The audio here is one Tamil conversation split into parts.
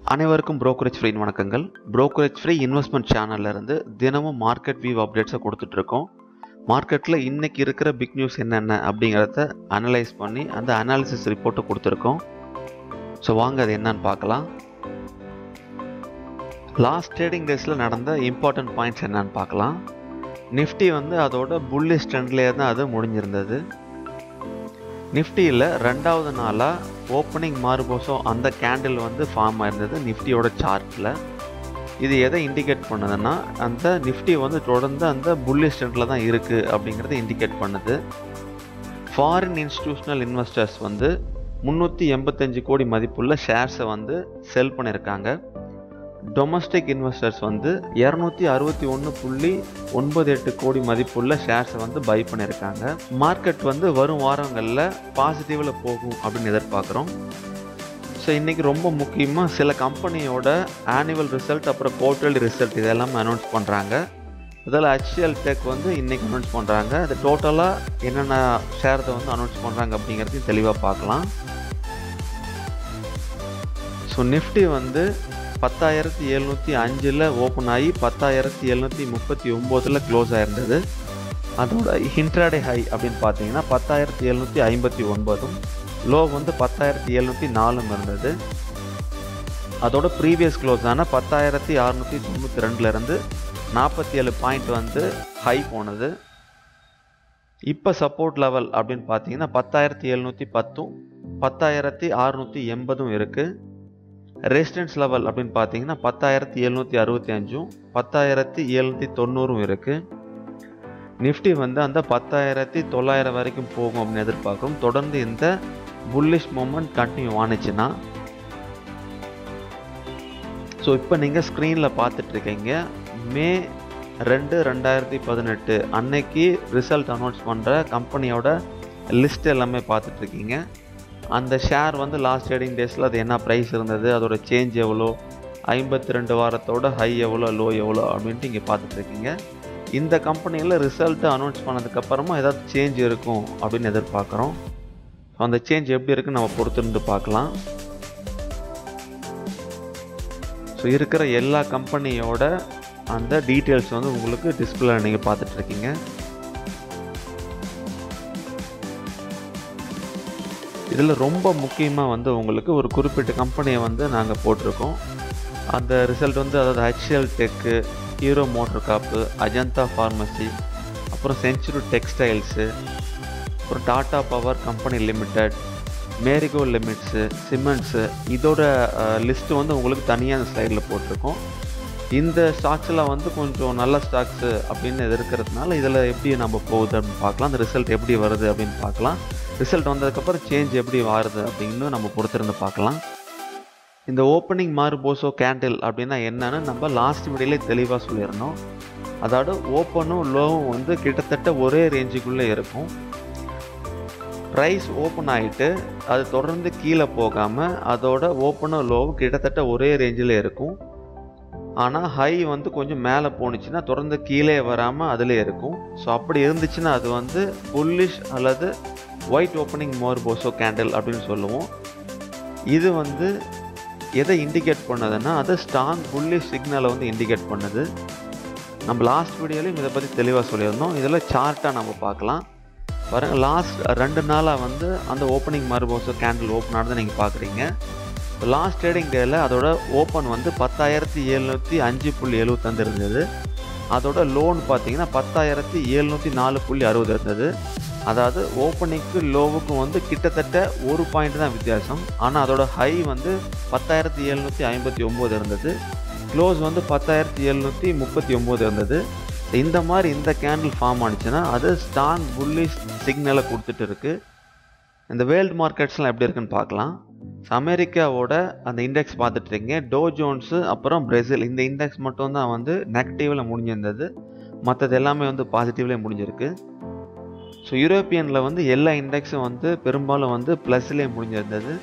அனைவருக்கும் brokerage ஃப்ரீ வணக்கங்கள் brokerage ஃப்ரீ இன்வெஸ்ட்மெண்ட் சேனல்ல இருந்து தினமும் மார்க்கெட் வியூ அப்டேட்ஸை கொடுத்துட்டு இருக்கோம் மார்க்கெட்டில் இன்னைக்கு இருக்கிற பிக் நியூஸ் என்னென்ன அப்படிங்கிறத அனலைஸ் பண்ணி அந்த அனாலிசிஸ் ரிப்போர்ட்டை கொடுத்துருக்கோம் ஸோ வாங்க அது என்னன்னு பார்க்கலாம் லாஸ்ட் ட்ரேடிங் டேஸில் நடந்த இம்பார்ட்டன்ட் பாயிண்ட்ஸ் என்னன்னு பார்க்கலாம் நிஃப்டி வந்து அதோட புல்லிஷ் ட்ரெண்ட்லேயே தான் அது முடிஞ்சிருந்தது நிஃப்டியில் ரெண்டாவது நாளாக ஓப்பனிங் மாறுபோசம் அந்த கேண்டில் வந்து ஃபார்ம் ஆயிருந்தது நிஃப்டியோட சார்ட்டில் இது எதை இண்டிகேட் பண்ணுதுன்னா அந்த நிஃப்டி வந்து தொடர்ந்து அந்த புல்லிஷ் ட்ரெண்டில் தான் இருக்குது அப்படிங்கிறத இண்டிகேட் பண்ணுது ஃபாரின் இன்ஸ்டிடியூஷனல் இன்வெஸ்டர்ஸ் வந்து முந்நூற்றி எண்பத்தஞ்சு கோடி மதிப்புள்ள ஷேர்ஸை வந்து செல் பண்ணியிருக்காங்க டொமஸ்டிக் இன்வெஸ்டர்ஸ் வந்து இரநூத்தி அறுபத்தி ஒன்று புள்ளி ஒன்பது எட்டு கோடி மதிப்புள்ள ஷேர்ஸை வந்து பை பண்ணியிருக்காங்க மார்க்கெட் வந்து வரும் வாரங்களில் பாசிட்டிவில் போகும் அப்படின்னு எதிர்பார்க்குறோம் ஸோ இன்றைக்கி ரொம்ப முக்கியமாக சில கம்பெனியோட ஆனுவல் ரிசல்ட் அப்புறம் குவார்டர்லி ரிசல்ட் இதெல்லாமே அனௌன்ஸ் பண்ணுறாங்க இதில் ஹெச்எல் டெக் வந்து இன்றைக்கி அனௌன்ஸ் பண்ணுறாங்க அது டோட்டலாக என்னென்ன ஷேர்ஸை வந்து அனௌன்ஸ் பண்ணுறாங்க அப்படிங்கிறதையும் தெளிவாக பார்க்கலாம் ஸோ நிஃப்டி வந்து பத்தாயிரத்தி எழுநூற்றி அஞ்சில் ஓப்பன் ஆகி பத்தாயிரத்தி எழுநூற்றி முப்பத்தி ஒம்போதில் க்ளோஸ் ஆயிருந்தது அதோட இன்ட்ராடே ஹை அப்படின்னு பார்த்தீங்கன்னா பத்தாயிரத்தி எழுநூற்றி ஐம்பத்தி ஒன்பதும் லோ வந்து பத்தாயிரத்தி எழுநூற்றி நாலும் இருந்தது அதோட ப்ரீவியஸ் க்ளோஸ் ஆன பத்தாயிரத்தி அறநூற்றி தொண்ணூற்றி ரெண்டுலேருந்து நாற்பத்தி ஏழு பாயிண்ட் வந்து ஹை போனது இப்போ சப்போர்ட் லெவல் அப்படின்னு பார்த்தீங்கன்னா பத்தாயிரத்தி எழுநூற்றி பத்தும் பத்தாயிரத்தி அறுநூற்றி எண்பதும் இருக்குது ரெசிடென்ஸ் லெவல் அப்படின்னு பார்த்தீங்கன்னா பத்தாயிரத்தி எழுநூற்றி அறுபத்தி அஞ்சும் பத்தாயிரத்தி எழுநூற்றி தொண்ணூறும் இருக்குது நிஃப்டி வந்து அந்த பத்தாயிரத்தி தொள்ளாயிரம் வரைக்கும் போகும் அப்படின்னு எதிர்பார்க்குறோம் தொடர்ந்து இந்த புல்லிஷ் மூமெண்ட் கண்டினியூ ஆனிச்சுன்னா ஸோ இப்போ நீங்கள் ஸ்க்ரீனில் பார்த்துட்ருக்கீங்க மே ரெண்டு ரெண்டாயிரத்தி பதினெட்டு அன்னைக்கு ரிசல்ட் அனௌன்ஸ் பண்ணுற கம்பெனியோட லிஸ்ட் எல்லாமே பார்த்துட்ருக்கீங்க அந்த ஷேர் வந்து லாஸ்ட் ட்ரேடிங் டேஸில் அது என்ன ப்ரைஸ் இருந்தது அதோட சேஞ்ச் எவ்வளோ ஐம்பத்தி ரெண்டு வாரத்தோட ஹை எவ்வளோ லோ எவ்வளோ அப்படின்ட்டு இங்கே பார்த்துட்ருக்கீங்க இந்த கம்பெனியில் ரிசல்ட் அனௌன்ஸ் பண்ணதுக்கப்புறமா ஏதாவது சேஞ்ச் இருக்கும் அப்படின்னு எதிர்பார்க்குறோம் ஸோ அந்த சேஞ்ச் எப்படி இருக்குன்னு நம்ம பொறுத்திருந்து பார்க்கலாம் ஸோ இருக்கிற எல்லா கம்பெனியோட அந்த டீட்டெயில்ஸ் வந்து உங்களுக்கு டிஸ்பிளே நீங்கள் பார்த்துட்ருக்கீங்க இதில் ரொம்ப முக்கியமாக வந்து உங்களுக்கு ஒரு குறிப்பிட்ட கம்பெனியை வந்து நாங்கள் போட்டிருக்கோம் அந்த ரிசல்ட் வந்து அதாவது HL tech Hero Motor Corp Ajanta pharmacy அப்புறம் செஞ்சுரி டெக்ஸ்டைல்ஸு அப்புறம் Tata Power company limited Marico limits cements இதோட லிஸ்ட்டு வந்து உங்களுக்கு தனியாக அந்த ஸ்லைடில் போட்டிருக்கோம் இந்த ஸ்டாக்ஸில் வந்து கொஞ்சம் நல்ல ஸ்டாக்ஸு அப்படின்னு இருக்கிறதுனால இதில் எப்படி நம்ம போகுது அப்படின்னு பார்க்கலாம் அந்த ரிசல்ட் எப்படி வருது அப்படின்னு பார்க்கலாம் ரிசல்ட் வந்ததுக்கப்புறம் சேஞ்ச் எப்படி மாறுது அப்படின்னு நம்ம பொறுத்திருந்து பார்க்கலாம் இந்த ஓப்பனிங் மாறுபோசோ கேண்டில் அப்படின்னா என்னன்னு நம்ம லாஸ்ட் வீடியோலே தெளிவாக சொல்லியிருந்தோம் அதோட ஓப்பனும் லோவும் வந்து கிட்டத்தட்ட ஒரே ரேஞ்சுக்குள்ளே இருக்கும் ப்ரைஸ் ஓப்பன் ஆகிட்டு அது தொடர்ந்து கீழே போகாமல் அதோட ஓப்பனும் லோவும் கிட்டத்தட்ட ஒரே ரேஞ்சில் இருக்கும் ஆனால் ஹை வந்து கொஞ்சம் மேலே போணுச்சுன்னா தொடர்ந்து கீழே வராமல் அதிலே இருக்கும் ஸோ அப்படி இருந்துச்சுன்னா அது வந்து புல்லிஷ் அல்லது ஒயிட் ஓப்பனிங் மோர் போசோ கேண்டில் அப்படின்னு சொல்லுவோம் இது வந்து எதை இண்டிகேட் பண்ணதுன்னா அது ஸ்ட்ராங் புல்லிஷ் சிக்னலை வந்து இண்டிகேட் பண்ணுது நம்ம லாஸ்ட் வீடியோலையும் இதை பற்றி தெளிவாக சொல்லியிருந்தோம் இதில் சார்ட்டாக நம்ம பார்க்கலாம் பாருங்கள் லாஸ்ட் ரெண்டு நாளாக வந்து அந்த ஓப்பனிங் மறுபோசோ கேண்டில் ஓப்பன் ஆனதை நீங்கள் பார்க்குறீங்க லாஸ்ட் ட்ரேடிங் டேயில் அதோட ஓப்பன் வந்து பத்தாயிரத்தி எழுநூற்றி அஞ்சு புள்ளி எழுபத்தஞ்சு இருந்தது அதோட லோன் பார்த்தீங்கன்னா பத்தாயிரத்தி எழுநூற்றி நாலு புள்ளி அறுபது இருந்தது அதாவது ஓப்பனிங்க்கு லோவுக்கும் வந்து கிட்டத்தட்ட ஒரு பாயிண்ட் தான் வித்தியாசம் ஆனால் அதோட ஹை வந்து பத்தாயிரத்தி எழுநூற்றி ஐம்பத்தி ஒம்பது இருந்தது க்ளோஸ் வந்து பத்தாயிரத்தி எழுநூற்றி முப்பத்தி ஒம்பது இருந்தது இந்த மாதிரி இந்த கேண்டில் ஃபார்ம் ஆனிச்சுன்னா அது ஸ்ட்ராங் புல்லிஷ் சிக்னலை கொடுத்துட்டு இருக்குது இந்த வேர்ல்டு மார்க்கெட்ஸ்லாம் எப்படி இருக்குன்னு பார்க்கலாம் அமெரிக்காவோட அந்த இண்டெக்ஸ் பார்த்துட்ருக்கீங்க டோ ஜோன்ஸு அப்புறம் பிரேசில் இந்த இண்டெக்ஸ் மட்டும் தான் வந்து நெகட்டிவில் முடிஞ்சிருந்தது மற்றது எல்லாமே வந்து பாசிட்டிவ்லேயே முடிஞ்சிருக்கு ஸோ யூரோப்பியனில் வந்து எல்லா இண்டெக்ஸும் வந்து பெரும்பாலும் வந்து ப்ளஸ்லேயே முடிஞ்சிருந்தது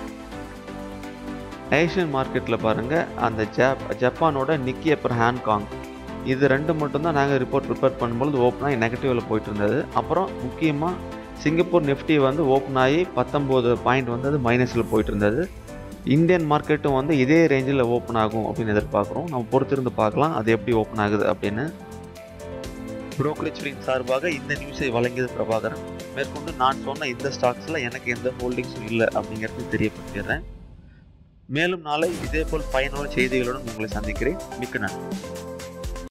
ஏஷியன் மார்க்கெட்டில் பாருங்கள் அந்த ஜப் ஜப்பானோட நிக்கி அப்புறம் ஹாங்காங் இது ரெண்டு மட்டும்தான் நாங்கள் ரிப்போர்ட் ப்ரிப்பேர் பண்ணும்போது ஓப்பனாக நெகட்டிவில் போயிட்டு இருந்தது அப்புறம் முக்கியமாக சிங்கப்பூர் நிஃப்டி வந்து ஓப்பன் ஆகி பத்தொம்போது பாயிண்ட் வந்து அது மைனஸில் போயிட்டு இருந்தது இந்தியன் மார்க்கெட்டும் வந்து இதே ரேஞ்சில் ஓப்பன் ஆகும் அப்படின்னு எதிர்பார்க்குறோம் நம்ம பொறுத்திருந்து பார்க்கலாம் அது எப்படி ஓப்பன் ஆகுது அப்படின்னு புரோக்கரேஜ் சார்பாக இந்த நியூஸை வழங்கியது பிரபாகரன் மேற்கொண்டு நான் சொன்ன இந்த ஸ்டாக்ஸில் எனக்கு எந்த ஹோல்டிங்ஸும் இல்லை அப்படிங்கிறது தெரியப்படுத்திடுறேன் மேலும் நாளை இதேபோல் பயனுள்ள செய்திகளுடன் உங்களை சந்திக்கிறேன் மிக்க நன்றி